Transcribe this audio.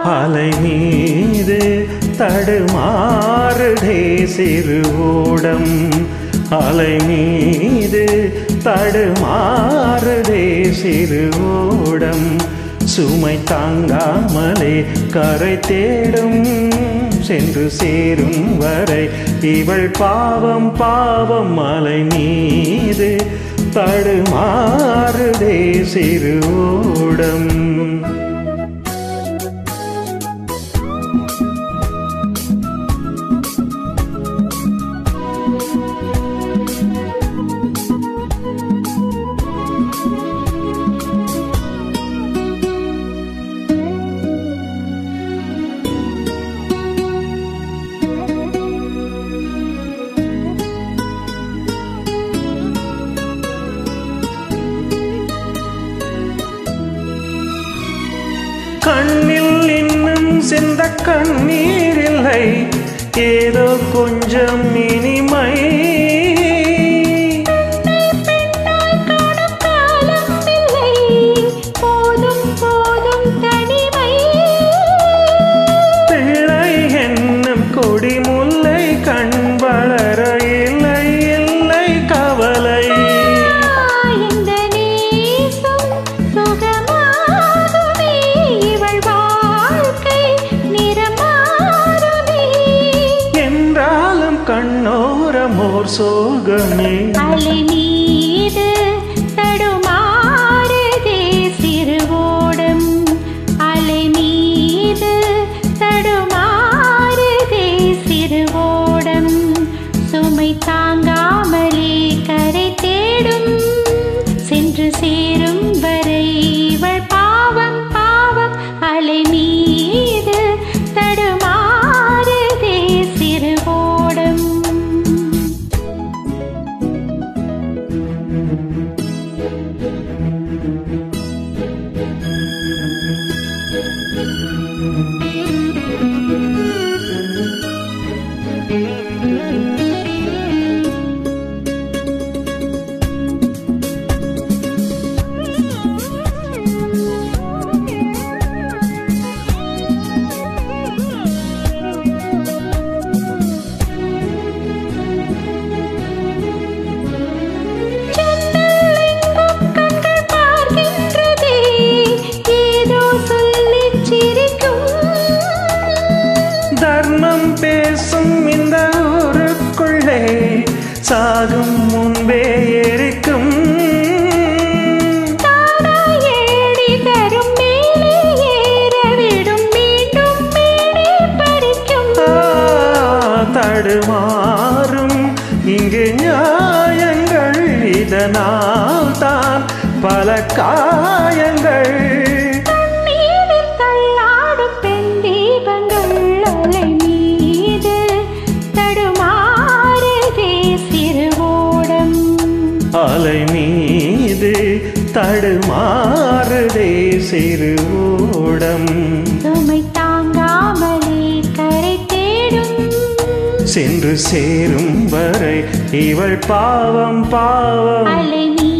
அலை மீது தடுமாறுதே சிறுவோடம் அலை மீது தடுமாறுதே சிறுவோடம் சுமை தாங்காமலே கரை தேடும் சென்று சேரும் வரை இவள் பாவம் பாவம் மலை மீது தடுமாறுதே சிறுவோடம் கண்ணில் இன்னும் சிந்த கண்ணீர் இல்லை ஏதோ கொஞ்சம் இனிமை காலம் இல்லை போதும் போதும் தனிமை பிள்ளை என்னும் கொடி முல்லை கண் வளர இல்லை இல்லை கவலை இந்த நேசம் சுகமாகுமே இவள் வாழ்க்கை நிறமாறுமே என்றாலும் கண்ணோரமோர் சோகமே அலை மீது தடுமாறுதே சிறுவோடம் அலை மீது தடுமாறுதே சிறுவோடம் சுமை தாங்காமலே கரை தேடும் சென்று சேரும் வரை இவள் பாவம் பாவம் அலை மீது தடுமாறுதே சிறுவோடம் ஜன்னலெங்கும் கண்கள் பார்க்கின்றதே, ஏதோ சொல்லிச் சிரிக்கும். தர்மம் பேசும் இந்த ஊருக்குள்ளே சாகும் முன்பே எரிக்கும் தானாய் ஏடி தரும் மேலே ஏறவிடும், மீண்டும் மேலே பறிக்கும். ஆ, தடுமாறும் இங்கு நியாயங்கள் இதனால் தான் பல காயங்கள் நீரில் தள்ளாடும் பெண் தீபங்கள் அலை மீது தடுமாறுதே சிறுவோடம் அலை மீது தடுமாறுதே சிறுவோடம் சுமை தாங்காமலே கரை தேடும் சென்று சேரும் வரை இவள் பாவம் பாவம் அலை மீது